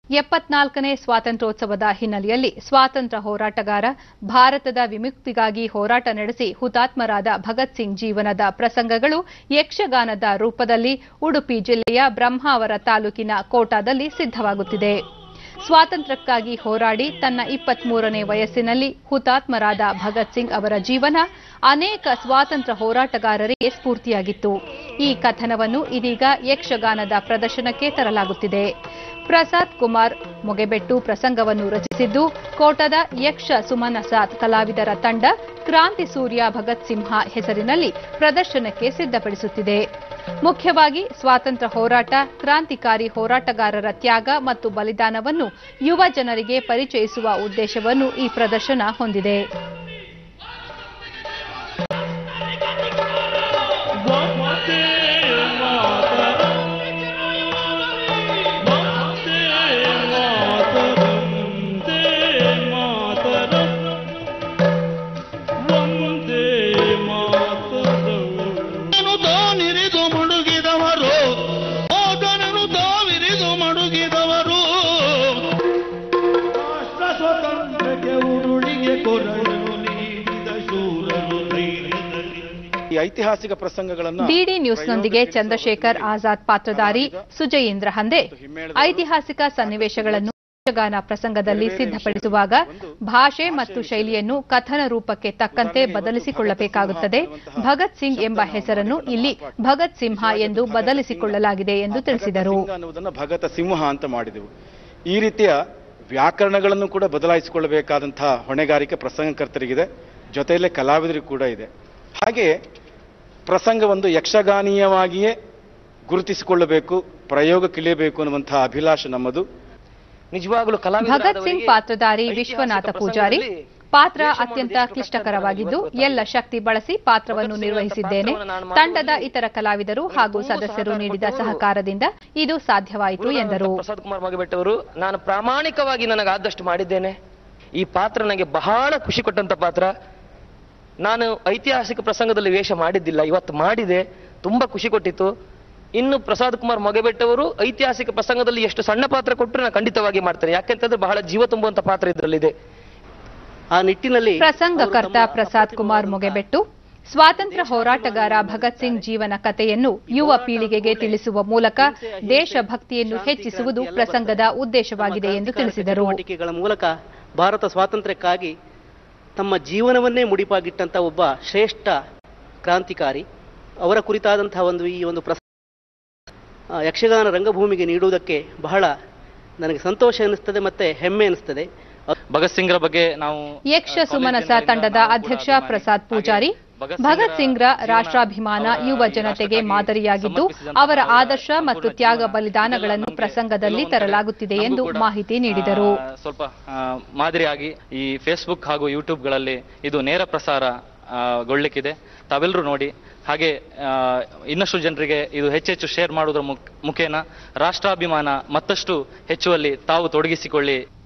ಎಪ್ಪತ್ನಾಲ್ಕನೇ ಸ್ವಾತಂತ್ರ್ಯೋತ್ಸವದ ಹಿನ್ನೆಲೆಯಲ್ಲಿ ಸ್ವಾತಂತ್ರ್ಯ ಹೋರಾಟಗಾರ ಭಾರತದ ವಿಮುಕ್ತಿಗಾಗಿ ಹೋರಾಟ ನಡೆಸಿ ಹುತಾತ್ಮರಾದ ಭಗತ್ ಸಿಂಗ್ ಜೀವನದ ಪ್ರಸಂಗಗಳು ಯಕ್ಷಗಾನದ ರೂಪದಲ್ಲಿ ಉಡುಪಿ ಜಿಲ್ಲೆಯ ಬ್ರಹ್ಮಾವರ ತಾಲೂಕಿನ ಕೋಟಾದಲ್ಲಿ ಸಿದ್ಧವಾಗುತ್ತಿದೆ ಸ್ವಾತಂತ್ರ್ಯಕ್ಕಾಗಿ ಹೋರಾಡಿ ತನ್ನ ಇಪ್ಪತ್ಮೂರನೇ ವಯಸ್ಸಿನಲ್ಲಿ ಹುತಾತ್ಮರಾದ ಭಗತ್ ಸಿಂಗ್ ಅವರ ಜೀವನ ಅನೇಕ ಸ್ವಾತಂತ್ರ್ಯ ಹೋರಾಟಗಾರರಿಗೆ ಸ್ಫೂರ್ತಿಯಾಗಿತ್ತು ಈ ಕಥನವನ್ನು ಇದೀಗ ಯಕ್ಷಗಾನದ ಪ್ರದರ್ಶನಕ್ಕೆ ತರಲಾಗುತ್ತಿದೆ ಪ್ರಸಾದ್ ಕುಮಾರ್ ಮೊಗೆಬೆಟ್ಟು ಪ್ರಸಂಗವನ್ನು ರಚಿಸಿದ್ದು ಕೋಟದ ಯಕ್ಷ ಸುಮನಸಾತ್ ಕಲಾವಿದರ ತಂಡ ಕ್ರಾಂತಿ ಸೂರ್ಯ ಭಗತ್ ಸಿಂಹ ಹೆಸರಿನಲ್ಲಿ ಪ್ರದರ್ಶನಕ್ಕೆ ಸಿದ್ಧಪಡಿಸುತ್ತಿದೆ ಮುಖ್ಯವಾಗಿ ಸ್ವಾತಂತ್ರ್ಯ ಹೋರಾಟ ಕ್ರಾಂತಿಕಾರಿ ಹೋರಾಟಗಾರರ ತ್ಯಾಗ ಮತ್ತು ಬಲಿದಾನವನ್ನು ಯುವ ಜನರಿಗೆ ಪರಿಚಯಿಸುವ ಉದ್ದೇಶವನ್ನು ಈ ಪ್ರದರ್ಶನ ಹೊಂದಿದೆ ವಂದೇ ಮಾತರಂ. ವಂದೇ ಮಾತರಂ. ವಂದೇ ಮಾತರಂ. ವಂದೇ ಮಾತರಂ. ಅದನ್ನು ತಾನಿರಿದು ಮುಳುಗಿದವರು ಅದನ್ನು ತಾವಿರಿದು ಮಡುಗಿದವರು ರಾಷ್ಟ್ರ ಸ್ವತಂತ್ರಕ್ಕೆ ಉರುಳಿಗೆ ಕೊರಳು ನೀಡಿದ ಶೂರರು ಧೈರ್ಯದಲ್ಲಿ ಈ ಐತಿಹಾಸಿಕ ಪ್ರಸಂಗಗಳನ್ನ ಡಿಡಿ ನ್ಯೂಸ್ನೊಂದಿಗೆ ಚಂದ್ರಶೇಖರ್ ಆಜಾದ್ ಪಾತ್ರಧಾರಿ ಸುಜಯೇಂದ್ರ ಹಂದೆ ಐತಿಹಾಸಿಕ ಸನ್ನಿವೇಶಗಳನ್ನು ಯಕ್ಷಗಾನ ಪ್ರಸಂಗದಲ್ಲಿ ಸಿದ್ಧಪಡಿಸುವಾಗ ಭಾಷೆ ಮತ್ತು ಶೈಲಿಯನ್ನು ಕಥನ ರೂಪಕ್ಕೆ ತಕ್ಕಂತೆ ಬದಲಿಸಿಕೊಳ್ಳಬೇಕಾಗುತ್ತದೆ ಭಗತ್ ಸಿಂಗ್ ಎಂಬ ಹೆಸರನ್ನು ಇಲ್ಲಿ ಭಗತ್ ಸಿಂಹ ಎಂದು ಬದಲಿಸಿಕೊಳ್ಳಲಾಗಿದೆ ಎಂದು ತಿಳಿಸಿದರು ಸಿಂಹ ಅನ್ನುವುದನ್ನ ಭಗತ ಸಿಂಹ ಅಂತ ಮಾಡಿದೆವು ಈ ರೀತಿಯ ವ್ಯಾಕರಣಗಳನ್ನು ಕೂಡ ಬದಲಾಯಿಸಿಕೊಳ್ಳಬೇಕಾದಂತಹ ಹೊಣೆಗಾರಿಕೆ ಪ್ರಸಂಗಕರ್ತರಿಗಿದೆ ಜೊತೆಯಲ್ಲೇ ಕಲಾವಿದರಿಗೂ ಕೂಡ ಇದೆ ಹಾಗೆ ಪ್ರಸಂಗ ಒಂದು ಯಕ್ಷಗಾನೀಯವಾಗಿಯೇ ಗುರುತಿಸಿಕೊಳ್ಳಬೇಕು ಪ್ರಯೋಗಕ್ಕಿಳಿಯಬೇಕು ಅನ್ನುವಂತಹ ಅಭಿಲಾಷ ನಮ್ಮದು ನಿಜವಾಗಲೂ ಭಗತ್ ಸಿಂಗ್ ಪಾತ್ರಧಾರಿ ವಿಶ್ವನಾಥ ಪೂಜಾರಿ ಪಾತ್ರ ಅತ್ಯಂತ ಕ್ಲಿಷ್ಟಕರವಾಗಿದ್ದು ಎಲ್ಲ ಶಕ್ತಿ ಬಳಸಿ ಪಾತ್ರವನ್ನು ನಿರ್ವಹಿಸಿದ್ದೇನೆ ತಂಡದ ಇತರ ಕಲಾವಿದರು ಹಾಗೂ ಸದಸ್ಯರು ನೀಡಿದ ಸಹಕಾರದಿಂದ ಇದು ಸಾಧ್ಯವಾಯಿತು ಎಂದರು ಪ್ರಸಾದ್ ಕುಮಾರ್ ಮಗಬೆಟ್ ಅವರು ನಾನು ಪ್ರಾಮಾಣಿಕವಾಗಿ ನನಗೆ ಆದಷ್ಟು ಮಾಡಿದ್ದೇನೆ ಈ ಪಾತ್ರ ನನಗೆ ಬಹಳ ಖುಷಿ ಕೊಟ್ಟಂತ ಪಾತ್ರ ನಾನು ಐತಿಹಾಸಿಕ ಪ್ರಸಂಗದಲ್ಲಿ ವೇಷ ಮಾಡಿದ್ದಿಲ್ಲ ಇವತ್ತು ಮಾಡಿದೆ ತುಂಬಾ ಖುಷಿ ಕೊಟ್ಟಿತ್ತು ಇನ್ನು ಪ್ರಸಾದ್ ಕುಮಾರ್ ಮೊಗೆಬೆಟ್ ಅವರು ಐತಿಹಾಸಿಕ ಪ್ರಸಂಗದಲ್ಲಿ ಎಷ್ಟು ಸಣ್ಣ ಪಾತ್ರ ಕೊಟ್ಟರು ನಾನು ಖಂಡಿತವಾಗಿ ಮಾಡ್ತೇನೆ ಯಾಕೆಂತಂದ್ರೆ ಬಹಳ ಜೀವ ತುಂಬುವಂತ ಪಾತ್ರ ಇದರಲ್ಲಿದೆ ಆ ನಿಟ್ಟಿನಲ್ಲಿ ಪ್ರಸಂಗಕರ್ತ ಪ್ರಸಾದ್ ಕುಮಾರ್ ಮೊಗೆಬೆಟ್ಟು ಸ್ವಾತಂತ್ರ್ಯ ಹೋರಾಟಗಾರ ಭಗತ್ ಸಿಂಗ್ ಜೀವನ ಕಥೆಯನ್ನು ಯುವ ಪೀಳಿಗೆಗೆ ತಿಳಿಸುವ ಮೂಲಕ ದೇಶಭಕ್ತಿಯನ್ನು ಹೆಚ್ಚಿಸುವುದು ಪ್ರಸಂಗದ ಉದ್ದೇಶವಾಗಿದೆ ಎಂದು ತಿಳಿಸಿದರು ಚಟುವಟಿಕೆಗಳ ಮೂಲಕ ಭಾರತ ಸ್ವಾತಂತ್ರ್ಯಕ್ಕಾಗಿ ತಮ್ಮ ಜೀವನವನ್ನೇ ಮುಡಿಪಾಗಿಟ್ಟಂತ ಒಬ್ಬ ಶ್ರೇಷ್ಠ ಕ್ರಾಂತಿಕಾರಿ ಅವರ ಕುರಿತಾದಂತಹ ಒಂದು ಈ ಒಂದು ಪ್ರಸ ಆ, ಯಕ್ಷಗಾನ ರಂಗಭೂಮಿಗೆ ನೀಡುವುದಕ್ಕೆ ಬಹಳ ನನಗೆ ಸಂತೋಷ ಅನಿಸ್ತದೆ ಮತ್ತೆ ಹೆಮ್ಮೆ ಅನಿಸ್ತದೆ ಭಗತ್ ಸಿಂಗ್ರ ಬಗ್ಗೆ ನಾವು ಯಕ್ಷ ಸುಮನಸ ತಂಡದ ಅಧ್ಯಕ್ಷ ಪ್ರಸಾದ್ ಪೂಜಾರಿ ಭಗತ್ ಸಿಂಗ್ರ ರಾಷ್ಟ್ರಾಭಿಮಾನ ಯುವ ಜನತೆಗೆ ಮಾದರಿಯಾಗಿದ್ದು ಅವರ ಆದರ್ಶ ಮತ್ತು ತ್ಯಾಗ ಬಲಿದಾನಗಳನ್ನು ಪ್ರಸಂಗದಲ್ಲಿ ತರಲಾಗುತ್ತಿದೆ ಎಂದು ಮಾಹಿತಿ ನೀಡಿದರು ಆ, ಸ್ವಲ್ಪ ಆ, ಮಾದರಿಯಾಗಿ ಈ ಫೇಸ್ಬುಕ್ ಹಾಗೂ ಯೂಟ್ಯೂಬ್ಗಳಲ್ಲಿ ಇದು ನೇರ ಪ್ರಸಾರ ಆ, ಗೊಳ್ಳಿಕ್ಕಿದೆ ತಾವೆಲ್ಲರೂ ನೋಡಿ ಹಾಗೆ ಆ, ಇನ್ನಷ್ಟು ಜನರಿಗೆ ಇದು ಹೆಚ್ಚೆಚ್ಚು ಶೇರ್ ಮಾಡುವುದರ ಮುಖ- ಮುಖೇನ ರಾಷ್ಟ್ರಾಭಿಮಾನ ಮತ್ತಷ್ಟು ಹೆಚ್ಚುವಲ್ಲಿ ತಾವು ತೊಡಗಿಸಿಕೊಳ್ಳಿ